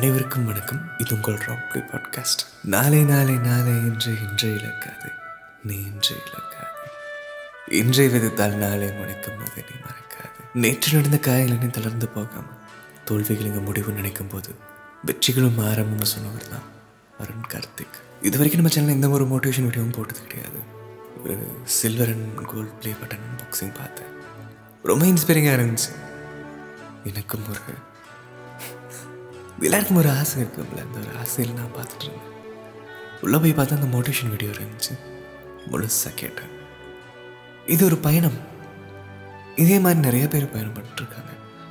அனைவருக்கும் வணக்கம் இது உங்கள் ராப்ளி பாட்காஸ்ட் நாளை நாளை நாளை இன்று இன்றை இழக்காது நீ இன்று இழக்காது இன்றை விதத்தால் நாளை முளைக்கும் அதை நீ மறக்காது நேற்று நடந்த காயங்களை நீ தளர்ந்து போகாம தோல்விகள் இங்கே முடிவு நினைக்கும் போது வெற்றிகளும் ஆரம்பம்னு சொன்னவர் தான் அருண் கார்த்திக் இது வரைக்கும் நம்ம சேனலில் எந்த ஒரு மோட்டிவேஷன் வீடியோவும் போட்டது கிடையாது ஒரு silver and gold play button boxing பார்த்தேன் ரொம்ப இன்ஸ்பைரிங்காக இருந்துச்சு எனக்கும் ஒரு எல்லாருக்கும் ஒரு ஆசை இருக்கும்ல அந்த ஒரு ஆசையில் நான் பார்த்துட்டு இருந்தேன் உள்ளே போய் பார்த்தா அந்த மோட்டிவேஷன் வீடியோ இருந்துச்சு முழுசாக கேட்டேன் இது ஒரு பயணம் இதே மாதிரி நிறைய பேர் பயணம் பண்ணிட்டுருக்காங்க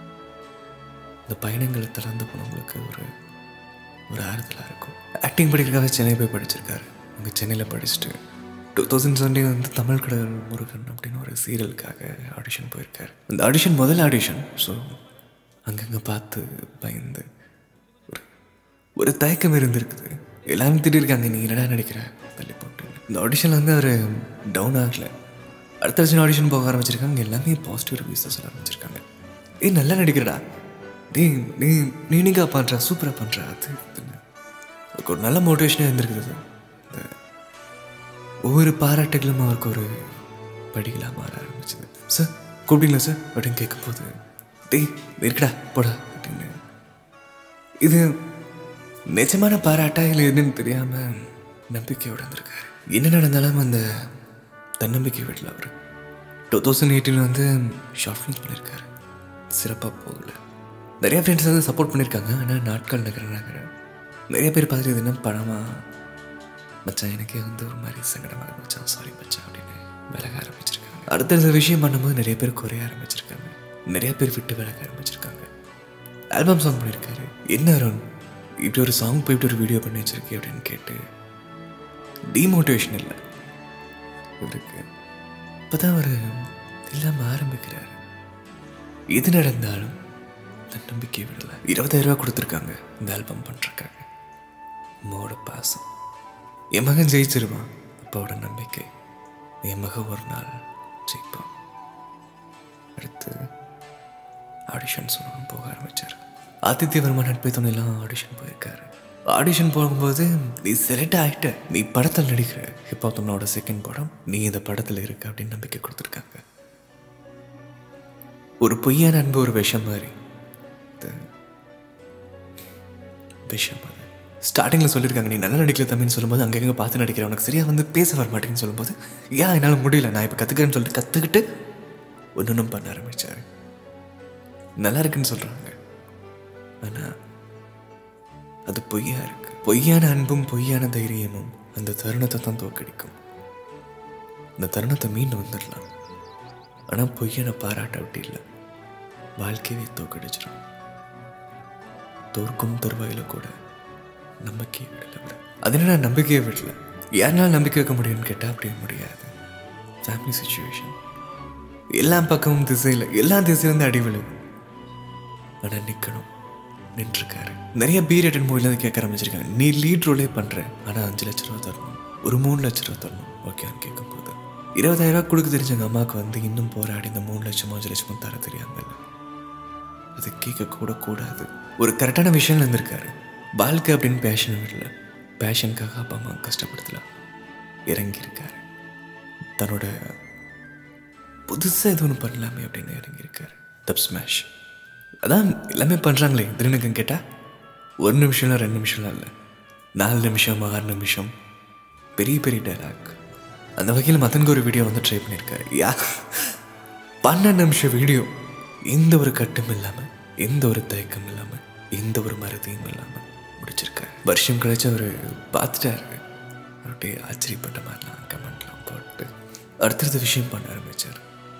இந்த பயணங்களை திறந்து போனவங்களுக்கு ஒரு ஒரு ஆறுதலாக இருக்கும் ஆக்டிங் படிக்கிறதுக்காக சென்னை போய் படிச்சிருக்காரு அங்கே சென்னையில் படிச்சுட்டு டூ தௌசண்ட் செவன்டீன் வந்து தமிழ் கடல் முருகன் அப்படின்னு ஒரு சீரியலுக்காக ஆடிஷன் போயிருக்காரு அந்த ஆடிஷன் முதல் ஆடிஷன் ஸோ அங்கங்கே பார்த்து பயந்து ஒரு ஒரு தயக்கம் இருந்திருக்குது எல்லாரும் திட்டிருக்காங்க நீ என்னடா நடிக்கிற தள்ளி போட்டு இந்த ஆடிஷனில் வந்து அவர் டவுன் ஆகலை அடுத்த வருஷம் ஆடிஷன் போக ஆரம்பிச்சிருக்காங்க எல்லாமே பாசிட்டிவ் ரிவ்யூஸ் சொல்ல ஆரம்பிச்சிருக்காங்க ஏய் நல்லா நடிக்கிறடா டேய் நீ நீ நீங்க பண்ணுற சூப்பராக பண்ணுற அது இதுன்னு. அதுக்கு ஒரு நல்ல மோட்டிவேஷனாக இருந்திருக்குது சார் இந்த ஒவ்வொரு பாராட்டுகளும் அவருக்கு ஒரு படிகளாக மாற ஆரம்பிச்சது சார் கூப்பிட்டீங்களா சார் அப்படின்னு கேட்கும்போது டேய் இருக்கடா போடா அப்படின்னு இது நிஜமான பாராட்டா இல்லை என்னன்னு தெரியாம நம்பிக்கையோட இருந்திருக்காரு என்ன நடந்தாலும் அந்த தன்னம்பிக்கை வீட்டில் அவர் டூ தௌசண்ட் எயிட்டீன் வந்து ஷார்ட் ஃபிலிம்ஸ் பண்ணியிருக்காரு சிறப்பாக போகல நிறைய ஃப்ரெண்ட்ஸ் வந்து சப்போர்ட் பண்ணியிருக்காங்க ஆனால் நாட்கள் நகர நகர நிறைய பேர் பார்த்துட்டு இது என்ன படமா மச்சான் எனக்கே வந்து ஒரு மாதிரி சங்கடமாக மச்சான் சாரி மச்சான் அப்படின்னு விலக ஆரம்பிச்சிருக்காங்க அடுத்தடுத்த விஷயம் பண்ணும்போது நிறைய பேர் குறைய ஆரம்பிச்சிருக்காங்க நிறைய பேர் விட்டு விலக ஆரம்பிச்சிருக்காங்க ஆல்பம் சாங் பண்ணியிருக்காரு என்ன அருண் இப்படி ஒரு சாங் போய் இப்படி ஒரு வீடியோ பண்ணி வச்சிருக்கே அப்படின்னு கேட்டு டிமோட்டிவேஷன் இல்லை இவருக்கு இப்போதான் அவர் இல்லாமல் ஆரம்பிக்கிறாரு எது நடந்தாலும் தன்னம்பிக்கை விடலை இருபதாயிரம் ரூபா கொடுத்துருக்காங்க இந்த ஆல்பம் பண்ணுறக்காக அம்மாவோட பாசம் என் மகன் ஜெயிச்சிருவான் அப்பாவோட நம்பிக்கை என் மகன் ஒரு நாள் ஜெயிப்பான் அடுத்து ஆடிஷன் சொல்லணும் போக ஆரம்பிச்சார் ஆதித்யவர்மா நட்பை துணையெல்லாம் ஆடிஷன் போயிருக்காரு ஆடிஷன் போகும்போது நீ செலக்ட் ஆகிட்ட நீ படத்தில் நடிக்கிற இப்போ உன்னோட செகண்ட் படம் நீ இந்த படத்தில் இருக்க அப்படின்னு நம்பிக்கை கொடுத்துருக்காங்க ஒரு பொய்யான அன்பு ஒரு விஷம் மாதிரி இது விஷம் அது ஸ்டார்டிங்கில் சொல்லியிருக்காங்க நீ நல்லா நடிக்கல தம்பின்னு சொல்லும்போது அங்கே எங்கே பார்த்து நடிக்கிற உனக்கு சரியாக வந்து பேச வர மாட்டேங்குன்னு சொல்லும்போது ஏன் என்னால் முடியல நான் இப்போ கற்றுக்கிறேன்னு சொல்லிட்டு கற்றுக்கிட்டு ஒன்றும் பண்ண ஆரம்பித்தார் நல்லா இருக்குன்னு சொல்கிறாங்க ஆனால் அது பொய்யா இருக்கு பொய்யான அன்பும் பொய்யான தைரியமும் அந்த தருணத்தை தான் தோக்கடிக்கும் அந்த தருணத்தை மீண்டும் வந்துடலாம் ஆனால் பொய்யான பாராட்ட அப்படி இல்லை வாழ்க்கையை தோக்கடிச்சிடும் தோற்கும் தருவாயில கூட நம்பிக்கையை விடல விட அது என்ன நம்பிக்கையை விடல யாருனால நம்பிக்கை வைக்க முடியும்னு கேட்டால் அப்படி முடியாது ஃபேமிலி சுச்சுவேஷன் எல்லா பக்கமும் திசையில் எல்லா திசையிலேருந்து அடி விழுகும் ஆனால் நிற்கணும் நின்றுருக்காரு நிறைய பீரியட் அட்டன் மூவிலேருந்து கேட்க ஆரம்பிச்சிருக்காங்க நீ லீட் ரோலே பண்ணுற ஆனால் அஞ்சு லட்ச ரூபா தரணும் ஒரு மூணு லட்ச ரூபா தரணும் ஓகேன்னு கேட்கும்போது இருபதாயிரம் ரூபா கொடுக்க தெரிஞ்சவங்க அம்மாவுக்கு வந்து இன்னும் போராடி இந்த மூணு லட்சமோ அஞ்சு லட்சமோ தர தெரியாமல் அது கேட்க கூட கூடாது ஒரு கரெக்டான விஷயம் இருந்திருக்காரு வாழ்க்கை அப்படின்னு பேஷன் இல்லை பேஷனுக்காக அப்பா அம்மா கஷ்டப்படுத்தலாம் இறங்கியிருக்காரு தன்னோட புதுசாக எது ஒன்று பண்ணலாமே அப்படின்னு இறங்கியிருக்காரு தப் ஸ்மாஷ் அதான் எல்லாமே பண்ணுறாங்களே திருநக்கம் கேட்டால் ஒரு நிமிஷம்லாம் ரெண்டு நிமிஷம்லாம் இல்லை நாலு நிமிஷம் ஆறு நிமிஷம் பெரிய பெரிய டைலாக் அந்த வகையில் மதனுக்கு ஒரு வீடியோ வந்து ட்ரை பண்ணியிருக்காரு யா பன்னெண்டு நிமிஷம் வீடியோ எந்த ஒரு கட்டும் இல்லாமல் எந்த ஒரு தயக்கம் இல்லாமல் எந்த ஒரு மருதியும் இல்லாமல் முடிச்சிருக்காரு வருஷம் கழிச்சு அவர் பார்த்துட்டாரு அப்படியே ஆச்சரியப்பட்ட மாதிரிலாம் கமெண்ட்லாம் போட்டு அடுத்தடுத்த விஷயம் பண்ண ஆரம்பித்தார்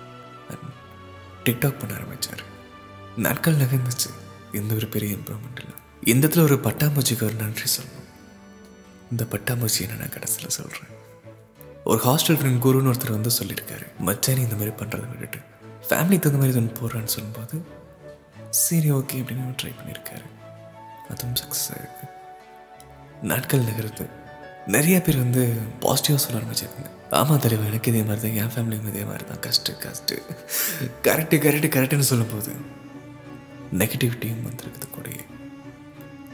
டிக்டாக் பண்ண ஆரம்பித்தார் நாட்கள் நகர்ந்துச்சு எந்த ஒரு பெரிய இம்ப்ரூவ்மெண்ட் இல்லை இந்த இடத்துல ஒரு பட்டாம்பூச்சிக்கு ஒரு நன்றி சொல்லணும் இந்த பட்டாம்பூச்சியை நான் கடைசியில் சொல்கிறேன் ஒரு ஹாஸ்டல் ஃப்ரெண்ட் குருன்னு ஒருத்தர் வந்து சொல்லியிருக்காரு மச்சான் நீ இந்த மாதிரி பண்ணுறதை விட்டுட்டு ஃபேமிலிக்கு தகுந்த மாதிரி ஒன்று போடுறான்னு சொல்லும்போது சரி ஓகே அப்படின்னு ட்ரை பண்ணியிருக்காரு அதுவும் சக்ஸஸ் ஆயிருக்கு நாட்கள் நகருது நிறைய பேர் வந்து பாசிட்டிவாக சொல்ல ஆரம்பிச்சிருக்காங்க ஆமாம் தலைவர் எனக்கு இதே மாதிரி தான் என் ஃபேமிலியும் இதே மாதிரி தான் கஷ்டு கஷ்டு கரெக்டு கரெக்டு கரெக்டுன்னு சொல்லும்போது நெகட்டிவிட்டியும் வந்திருக்குது கூடயே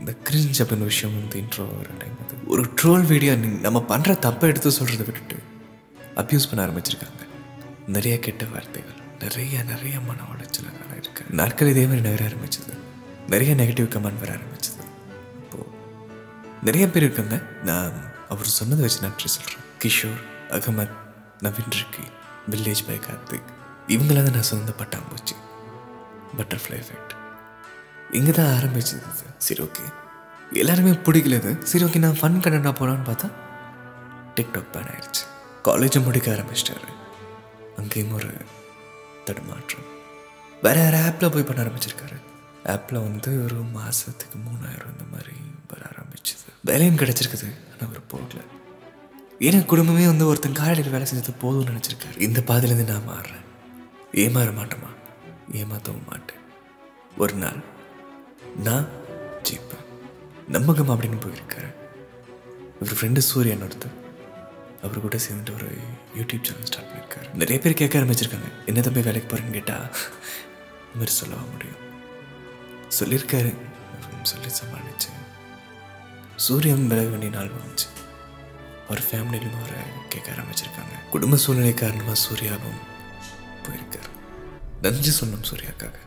இந்த கிரிஞ்ச் அப்படின்னு விஷயம் வந்து இன்ட்ரோ வர டைம் அது ஒரு ட்ரோல் வீடியோ நம்ம பண்ணுற தப்பை எடுத்து சொல்கிறத விட்டுட்டு அப்யூஸ் பண்ண ஆரம்பிச்சிருக்காங்க நிறைய கெட்ட வார்த்தைகள் நிறைய நிறைய மன உளைச்சலாக இருக்கு நாட்கள் இதே மாதிரி நகர ஆரம்பிச்சது நிறைய நெகட்டிவ் கமெண்ட் வர ஆரம்பிச்சது இப்போது நிறைய பேர் இருக்காங்க நான் அவர் சொன்னதை வச்சு நன்றி சொல்கிறேன் Kishore Ahmed Naveen Ricky village by Karthik இவங்களாம் தான் நான் சொந்த பட்டாம்பூச்சி பட்டர்ஃப்ளை எஃபெக்ட் இங்கே தான் ஆரம்பிச்சது இது. சரி ஓகே எல்லாருமே பிடிக்கல இது சரி ஓகே நான் ஃபன் கண்டா போகலான்னு பார்த்தா டிக்டாக் பேன் ஆயிடுச்சு காலேஜை முடிக்க ஆரம்பிச்சிட்டாரு அங்கேயும் ஒரு தடுமாற்றம் வேற வேற ஆப்பில் போய் பண்ண ஆரம்பிச்சிருக்காரு ஆப்பில் வந்து ஒரு மாதத்துக்கு மூணாயிரம் இந்த மாதிரி வர ஆரம்பிச்சது வேலையும் கிடச்சிருக்குது ஆனால் அவர் போகல ஏன்னா குடும்பமே வந்து ஒருத்தன் காலையில் வேலை செஞ்சது போதும்னு நினச்சிருக்காரு இந்த பாதையிலேருந்து நான் மாறுறேன் ஏமாற மாட்டேமா ஏமாற்றவும் மாட்டேன் ஒரு நாள் நான் ஜெயிப்பேன் நம்பகம் அப்படின்னு போயிருக்காரு இவர் ஃப்ரெண்டு சூரியன் ஒருத்தர் அவர் கூட சேர்ந்துட்டு ஒரு யூடியூப் சேனல் ஸ்டார்ட் பண்ணியிருக்காரு நிறைய பேர் கேட்க ஆரம்பிச்சிருக்காங்க என்ன தம்பி வேலைக்கு போகிறேன்னு கேட்டால் இந்த மாதிரி சொல்லவா முடியும் சொல்லியிருக்காரு அப்படின்னு சொல்லி சமாளிச்சு சூரியன் விலக வேண்டிய நாள் வந்துச்சு அவர் ஃபேமிலியிலும் அவரை கேட்க ஆரம்பிச்சிருக்காங்க குடும்ப சூழ்நிலை காரணமாக சூர்யாவும் போயிருக்காரு நன்றி சொன்னோம் சூர்யாக்காக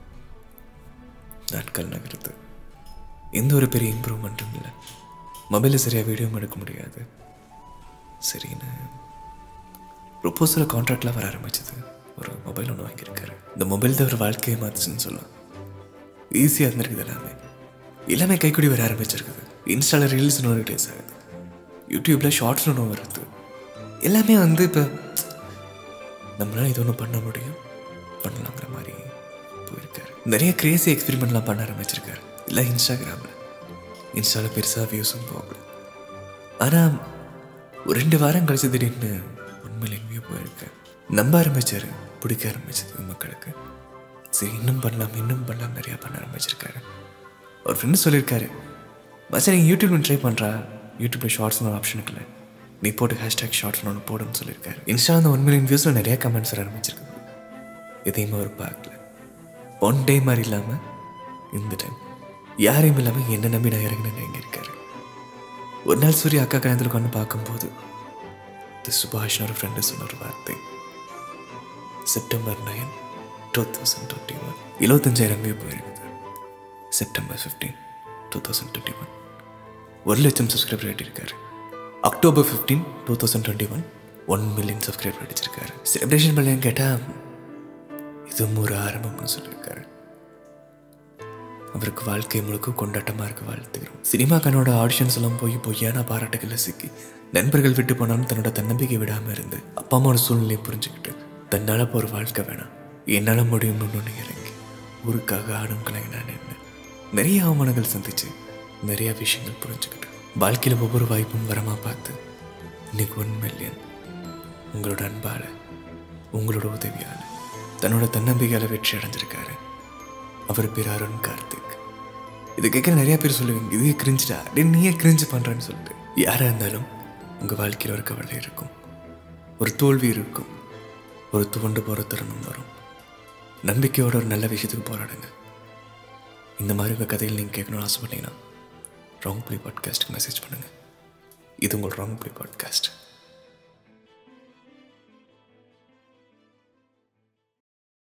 நாட்கள் நகருது எந்த ஒரு பெரிய இம்ப்ரூவ்மெண்ட்டும் இல்லை மொபைலில் சரியாக வீடியோவும் எடுக்க முடியாது சரின்னு ப்ரொப்போசல் கான்ட்ராக்டில் வர ஆரம்பிச்சது ஒரு மொபைல் ஒன்று வாங்கியிருக்காரு இந்த மொபைல் தவிர வாழ்க்கையை மாற்றுச்சுன்னு சொல்லலாம் ஈஸியாக இருந்திருக்குது எல்லாமே எல்லாமே கைக்குடி வர ஆரம்பிச்சிருக்குது இன்ஸ்டாவில் ரீல்ஸ் நோட்டிஃபிகேஸ் ஆகுது யூடியூப்பில் ஷார்ட்ஸ் ஒன்று வருது எல்லாமே வந்து இப்போ நம்மளால் இது ஒன்று பண்ண முடியும் பண்ணலாங்கிற மாதிரி போயிருக்காரு நிறைய கிரேசி எக்ஸ்பெரிமெண்ட்லாம் பண்ண ஆரம்பிச்சிருக்காரு இல்லை இன்ஸ்டாகிராமில் இன்ஸ்டாவில் பெருசாக வியூஸும் போகல ஆனால் ஒரு ரெண்டு வாரம் கழிச்சு திடீர்னு உண்மையில் எங்கேயோ போயிருக்கேன் நம்ப ஆரம்பிச்சாரு பிடிக்க ஆரம்பிச்சது மக்களுக்கு சரி இன்னும் பண்ணலாம் இன்னும் பண்ணலாம் நிறையா பண்ண ஆரம்பிச்சிருக்காரு ஒரு ஃப்ரெண்டு சொல்லியிருக்காரு மச்சான் நீங்கள் யூடியூப்ல ட்ரை பண்ணுறா யூடியூப்ல ஷார்ட்ஸ்னு ஒரு ஆப்ஷன் இருக்குல்ல நீ போட்டு ஹேஷ்டேக் ஷார்ட்ஸ்னு ஒன்று போடுன்னு சொல்லியிருக்காரு இன்ஸ்டா அந்த ஒன் மில்லியன் வியூஸில் நிறைய கமெண்ட்ஸ் வர ஆரம்பிச்சிருக்கு எதையுமே அவர் பார்க்கல ஒன் டே மாதிரி இல்லாமல் இந்த டைம் யாரையும் இல்லாமல் என்ன நம்பி நான் இறங்கினேன் எங்கே இருக்காரு ஒரு நாள் சூரிய அக்கா கல்யாணத்தில் உட்காந்து பார்க்கும்போது இந்த சுபாஷ்னு ஒரு ஃப்ரெண்டு சொன்ன ஒரு வார்த்தை September nine two thousand twenty one இருபத்தஞ்சாயிரம் வியூ போயிருக்குது September fifteen two thousand twenty one ஒரு லட்சம் சப்ஸ்கிரைபர் ஆகிட்டிருக்காரு October fifteen two thousand twenty one one million subscriber அடிச்சிருக்காரு செலிப்ரேஷன் பண்ணலன்னு கேட்டால் இதுவும் ஒரு ஆரம்பம்னு சொல்லியிருக்காரு அவருக்கு வாழ்க்கை முழுக்க கொண்டாட்டமாக இருக்க வாழ்த்துக்கிறோம் சினிமா கண்ணோட ஆடிஷன்ஸ் எல்லாம் போய் பொய்யான பாராட்டுகளை சிக்கி நண்பர்கள் விட்டு போனாலும் தன்னோட தன்னம்பிக்கை விடாமல் இருந்து அப்பா அம்மாவோட சூழ்நிலையை புரிஞ்சுக்கிட்டு தன்னால் இப்போ ஒரு வாழ்க்கை வேணாம் என்னால் முடியும்னு ஒன்று இறங்கி ஊருக்காக ஆடும் கலைஞனா நின்று நிறைய அவமானங்கள் சந்திச்சு நிறைய விஷயங்கள் புரிஞ்சுக்கிட்டு வாழ்க்கையில் ஒவ்வொரு வாய்ப்பும் வரமா பார்த்து இன்னைக்கு ஒன் மில்லியன் உங்களோட அன்பால உங்களோட உதவியால் தன்னோட தன்னம்பிக்கையால் வெற்றி அடைஞ்சிருக்காரு அவர் பேர் அருண் கார்த்திக் இது கேட்குற நிறைய பேர் சொல்லுவீங்க இதே கிரிஞ்சிடா டே நீயே கிரிஞ்சு பண்ணுறேன்னு சொல்லிட்டு யாராக இருந்தாலும் உங்கள் வாழ்க்கையில் ஒரு கவலை இருக்கும் ஒரு தோல்வி இருக்கும் ஒரு துவண்டு போகிற தருணம் வரும் நம்பிக்கையோட ஒரு நல்ல விஷயத்துக்கு போராடுங்க இந்த மாதிரி உங்கள் கதையில் நீங்கள் கேட்கணும்னு ஆசைப்பட்டீங்கன்னா ராங் ப்ளே பாட்காஸ்ட்டுக்கு மெசேஜ் பண்ணுங்கள் இது உங்கள் ராங் ப்ளே பாட்காஸ்ட்